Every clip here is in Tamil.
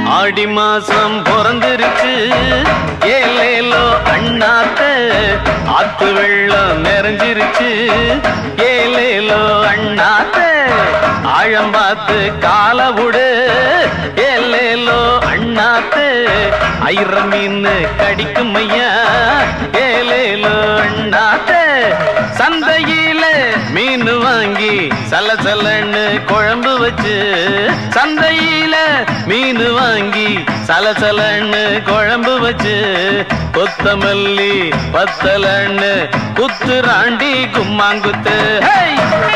ஆடி மாசம் பிறந்திருச்சு ஏலேலோ அண்ணாத்த ஆத்து வெள்ளம் நிறைஞ்சிருச்சு ஏலேலோ அண்ணாத்த ஆழம் பார்த்து கால விடு ஏலேலோ அண்ணாத்த ஐர மீன் கடிக்கும் ஐயா ஏலேலோ அண்ணாத்த சந்தையில மீன் வாங்கி சலசலன்னு குழம்பு வச்சு சந்தையில மீன் வாங்கி சலசலன்னு குழம்பு வச்சு கொத்தமல்லி பத்தலன்னு குத்துராண்டி கும்மாங்குத்து ஹேய்!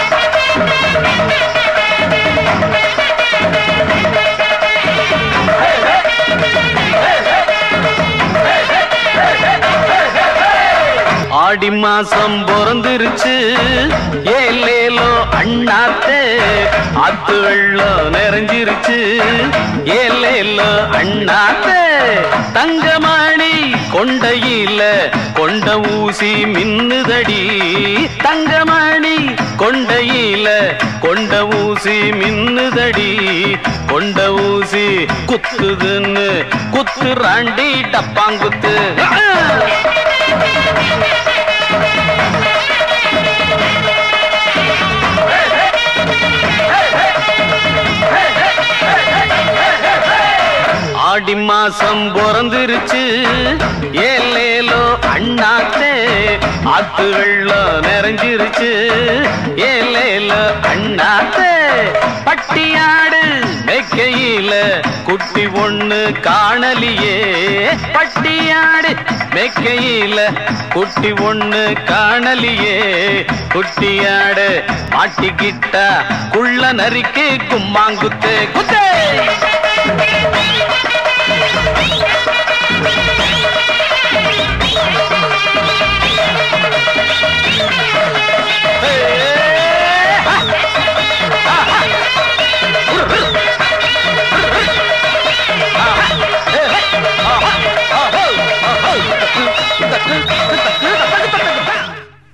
ஆடி மாசம் பிறந்திருச்சு ஏலேலோ அண்ணாத்தே ஆத்து வெள்ளம் நிறைஞ்சிருச்சு ஏலேலோ அண்ணாத்தே தங்கமாணி கொண்டையில கொண்ட ஊசி மின்னுதடி தங்கமணி கொண்டையில கொண்ட ஊசி மின்னுதடி கொண்ட ஊசி குத்துதுன்னு குத்து ராண்டி டப்பாங்குத்து ஆடி மாசம் பிறந்திருச்சு ஏலேலோ அண்ணாத்தே ஆத்து வெள்ளம் நிறைஞ்சிருச்சு ஏலேலோ அண்ணாத்தே பட்டியாடு மெக்கையில குட்டி ஒண்ணு காணலியே பட்டியாடு மெக்கையில குட்டி ஒண்ணு காணலியே குட்டியாடு மாட்டிக்கிட்ட குள்ள நரிக்கு கும்மாங்குத்து குத்தே